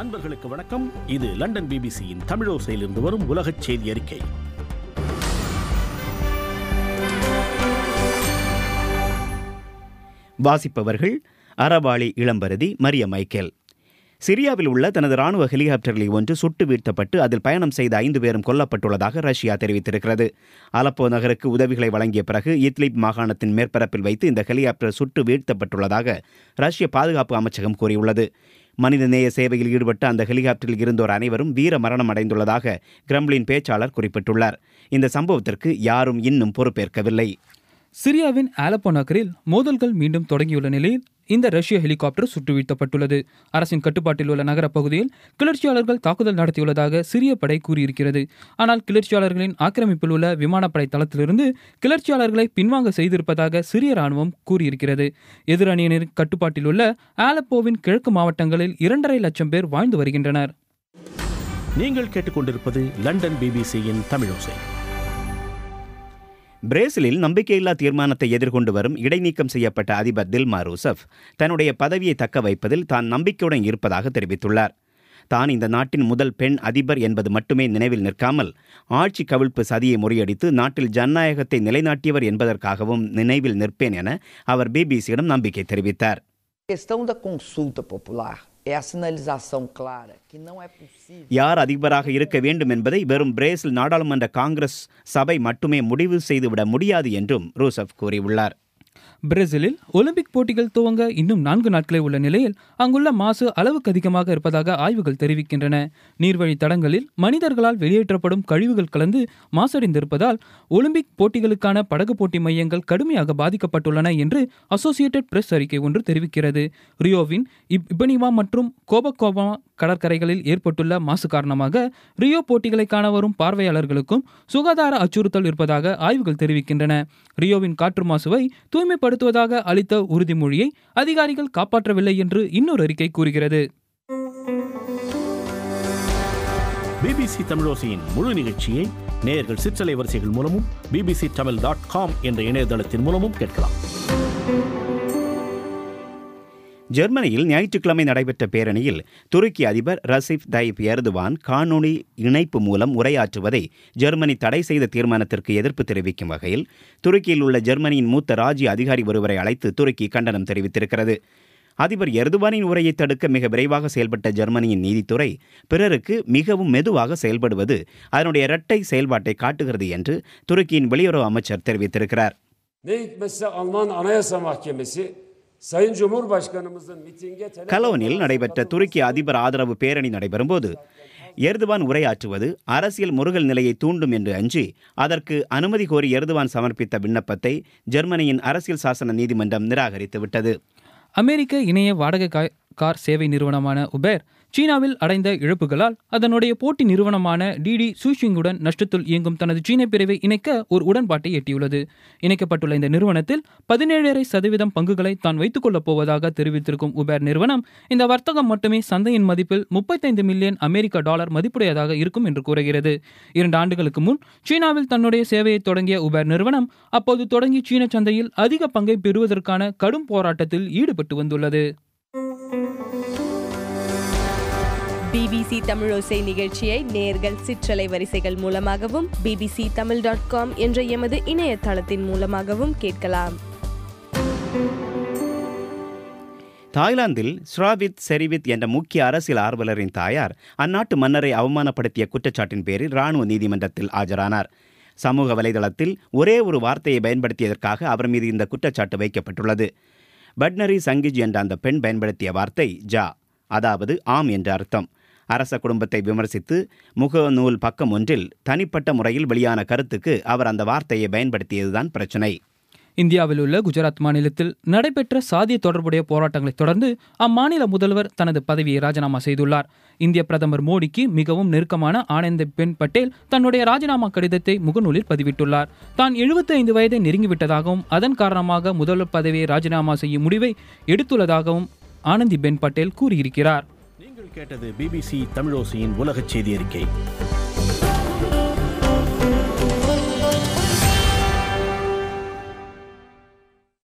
அன்பர்களுக்கு வணக்கம் இது லண்டன் பிபிசியின் தமிழோசையிலிருந்து வரும் உலகச் செய்தி அறிக்கை வாசிப்பவர்கள் அறவாளி இளம்பரதி மரிய மைக்கேல் சிரியாவில் உள்ள தனது ராணுவ ஹெலிகாப்டரில் ஒன்று சுட்டு வீழ்த்தப்பட்டு அதில் பயணம் செய்த ஐந்து பேரும் கொல்லப்பட்டுள்ளதாக ரஷ்யா தெரிவித்திருக்கிறது அலப்போ நகருக்கு உதவிகளை வழங்கிய பிறகு இத்லிப் மாகாணத்தின் மேற்பரப்பில் வைத்து இந்த ஹெலிகாப்டர் சுட்டு வீழ்த்தப்பட்டுள்ளதாக ரஷ்ய பாதுகாப்பு அமைச்சகம் கூறியுள்ளது மனிதநேய சேவையில் ஈடுபட்ட அந்த ஹெலிகாப்டரில் இருந்தோர் அனைவரும் வீர மரணம் அடைந்துள்ளதாக கிரம்லின் பேச்சாளர் குறிப்பிட்டுள்ளார் இந்த சம்பவத்திற்கு யாரும் இன்னும் பொறுப்பேற்கவில்லை சிரியாவின் ஆலப்போ நகரில் மோதல்கள் மீண்டும் தொடங்கியுள்ள நிலையில் இந்த ரஷ்ய ஹெலிகாப்டர் சுட்டு வீழ்த்தப்பட்டுள்ளது அரசின் கட்டுப்பாட்டில் உள்ள நகரப் பகுதியில் கிளர்ச்சியாளர்கள் தாக்குதல் நடத்தியுள்ளதாக சிரிய படை கூறியிருக்கிறது ஆனால் கிளர்ச்சியாளர்களின் ஆக்கிரமிப்பில் உள்ள விமானப்படை தளத்திலிருந்து கிளர்ச்சியாளர்களை பின்வாங்க செய்திருப்பதாக சிரிய ராணுவம் கூறியிருக்கிறது எதிரணியினரின் கட்டுப்பாட்டில் உள்ள ஆலப்போவின் கிழக்கு மாவட்டங்களில் இரண்டரை லட்சம் பேர் வாழ்ந்து வருகின்றனர் நீங்கள் கேட்டுக்கொண்டிருப்பது லண்டன் பிபிசியின் தமிழோசை பிரேசிலில் நம்பிக்கையில்லா தீர்மானத்தை எதிர்கொண்டு வரும் இடைநீக்கம் செய்யப்பட்ட அதிபர் தில்மா ரூசப் தன்னுடைய பதவியை தக்க வைப்பதில் தான் நம்பிக்கையுடன் இருப்பதாக தெரிவித்துள்ளார் தான் இந்த நாட்டின் முதல் பெண் அதிபர் என்பது மட்டுமே நினைவில் நிற்காமல் ஆட்சி கவிழ்ப்பு சதியை முறியடித்து நாட்டில் ஜனநாயகத்தை நிலைநாட்டியவர் என்பதற்காகவும் நினைவில் நிற்பேன் என அவர் பிபிசியிடம் நம்பிக்கை தெரிவித்தார் A questão da consulta popular é a sinalização clara que não é possível. யார் அதிபராக இருக்க வேண்டும் என்பதை வெறும் பிரேசில் நாடாளுமன்ற காங்கிரஸ் சபை மட்டுமே முடிவு செய்துவிட முடியாது என்றும் ரூசப் கூறியுள்ளார் பிரேசிலில் ஒலிம்பிக் போட்டிகள் துவங்க இன்னும் நான்கு நாட்களே உள்ள நிலையில் அங்குள்ள மாசு அளவுக்கு அதிகமாக இருப்பதாக ஆய்வுகள் தெரிவிக்கின்றன நீர்வழி தடங்களில் மனிதர்களால் வெளியேற்றப்படும் கழிவுகள் கலந்து மாசடைந்திருப்பதால் ஒலிம்பிக் போட்டிகளுக்கான படகு போட்டி மையங்கள் கடுமையாக பாதிக்கப்பட்டுள்ளன என்று அசோசியேட்டட் பிரஸ் அறிக்கை ஒன்று தெரிவிக்கிறது ரியோவின் இப் இபனிவா மற்றும் கோபகோபா கடற்கரைகளில் ஏற்பட்டுள்ள மாசு காரணமாக ரியோ போட்டிகளை காண வரும் பார்வையாளர்களுக்கும் சுகாதார அச்சுறுத்தல் இருப்பதாக ஆய்வுகள் தெரிவிக்கின்றன ரியோவின் காற்று மாசுவை தூய்மைப்படுத்துவதாக அளித்த உறுதிமொழியை அதிகாரிகள் காப்பாற்றவில்லை என்று இன்னொரு அறிக்கை கூறுகிறது பிபிசி தமிழோசையின் முழு நிகழ்ச்சியை நேயர்கள் சிற்றலை வரிசைகள் மூலமும் பிபிசி தமிழ் டாட் காம் என்ற இணையதளத்தின் மூலமும் கேட்கலாம் ஜெர்மனியில் ஞாயிற்றுக்கிழமை நடைபெற்ற பேரணியில் துருக்கி அதிபர் ரசிப் தைப் எர்துவான் காணொளி இணைப்பு மூலம் உரையாற்றுவதை ஜெர்மனி தடை செய்த தீர்மானத்திற்கு எதிர்ப்பு தெரிவிக்கும் வகையில் துருக்கியில் உள்ள ஜெர்மனியின் மூத்த ராஜ்ய அதிகாரி ஒருவரை அழைத்து துருக்கி கண்டனம் தெரிவித்திருக்கிறது அதிபர் எர்துவானின் உரையை தடுக்க மிக விரைவாக செயல்பட்ட ஜெர்மனியின் நீதித்துறை பிறருக்கு மிகவும் மெதுவாக செயல்படுவது அதனுடைய இரட்டை செயல்பாட்டை காட்டுகிறது என்று துருக்கியின் வெளியுறவு அமைச்சர் தெரிவித்திருக்கிறார் Ne hikmetse Alman Anayasa Mahkemesi Sayın Cumhurbaşkanımızın mitinge telefon கலோனில் நடைபெற்ற துருக்கி அதிபர் ஆதரவு பேரணி நடைபெறும்போது எர்துவான் உரையாற்றுவது அரசியல் முருகல் நிலையை தூண்டும் என்று அஞ்சி அதற்கு அனுமதி கோரி எர்துவான் சமர்ப்பித்த விண்ணப்பத்தை ஜெர்மனியின் அரசியல் சாசன நீதிமன்றம் நிராகரித்துவிட்டது அமெரிக்க இணைய வாடகை கா- கார் சேவை நிறுவனமான உபேர் சீனாவில் அடைந்த இழப்புகளால் அதனுடைய போட்டி நிறுவனமான டிடி சூஷிங்குடன் நஷ்டத்தில் இயங்கும் தனது சீன பிரிவை இணைக்க ஒரு உடன்பாட்டை எட்டியுள்ளது இணைக்கப்பட்டுள்ள இந்த நிறுவனத்தில் பதினேழரை சதவீதம் பங்குகளை தான் வைத்துக் கொள்ளப் போவதாக தெரிவித்திருக்கும் உபேர் நிறுவனம் இந்த வர்த்தகம் மட்டுமே சந்தையின் மதிப்பில் முப்பத்தைந்து மில்லியன் அமெரிக்க டாலர் மதிப்புடையதாக இருக்கும் என்று கூறுகிறது இரண்டு ஆண்டுகளுக்கு முன் சீனாவில் தன்னுடைய சேவையை தொடங்கிய உபேர் நிறுவனம் அப்போது தொடங்கி சீன சந்தையில் அதிக பங்கை பெறுவதற்கான கடும் போராட்டத்தில் ஈடுபட்டு வந்துள்ளது பிபிசி தமிழோசை நிகழ்ச்சியை நேர்கள் சிற்றலை வரிசைகள் மூலமாகவும் பிபிசி தமிழ் டாட் காம் என்ற எமது இணையதளத்தின் மூலமாகவும் கேட்கலாம் தாய்லாந்தில் ஸ்ராவித் செரிவித் என்ற முக்கிய அரசியல் ஆர்வலரின் தாயார் அந்நாட்டு மன்னரை அவமானப்படுத்திய குற்றச்சாட்டின் பேரில் ராணுவ நீதிமன்றத்தில் ஆஜரானார் சமூக வலைதளத்தில் ஒரே ஒரு வார்த்தையை பயன்படுத்தியதற்காக அவர் மீது இந்த குற்றச்சாட்டு வைக்கப்பட்டுள்ளது பட்னரி சங்கிஜ் என்ற அந்த பெண் பயன்படுத்திய வார்த்தை ஜா அதாவது ஆம் என்ற அர்த்தம் அரச குடும்பத்தை விமர்சித்து முகநூல் பக்கம் ஒன்றில் தனிப்பட்ட முறையில் வெளியான கருத்துக்கு அவர் அந்த வார்த்தையை பயன்படுத்தியதுதான் பிரச்சனை இந்தியாவில் உள்ள குஜராத் மாநிலத்தில் நடைபெற்ற சாதிய தொடர்புடைய போராட்டங்களைத் தொடர்ந்து அம்மாநில முதல்வர் தனது பதவியை ராஜினாமா செய்துள்ளார் இந்திய பிரதமர் மோடிக்கு மிகவும் நெருக்கமான ஆனந்த் பென் பட்டேல் தன்னுடைய ராஜினாமா கடிதத்தை முகநூலில் பதிவிட்டுள்ளார் தான் 75 வயதை நெருங்கிவிட்டதாகவும் அதன் காரணமாக முதல்வர் பதவியை ராஜினாமா செய்யும் முடிவை எடுத்துள்ளதாகவும் ஆனந்தி பென் பட்டேல் கூறியிருக்கிறார் நீங்கள் கேட்டது பிபிசி தமிழோசையின் உலகச் செய்தி அறிக்கை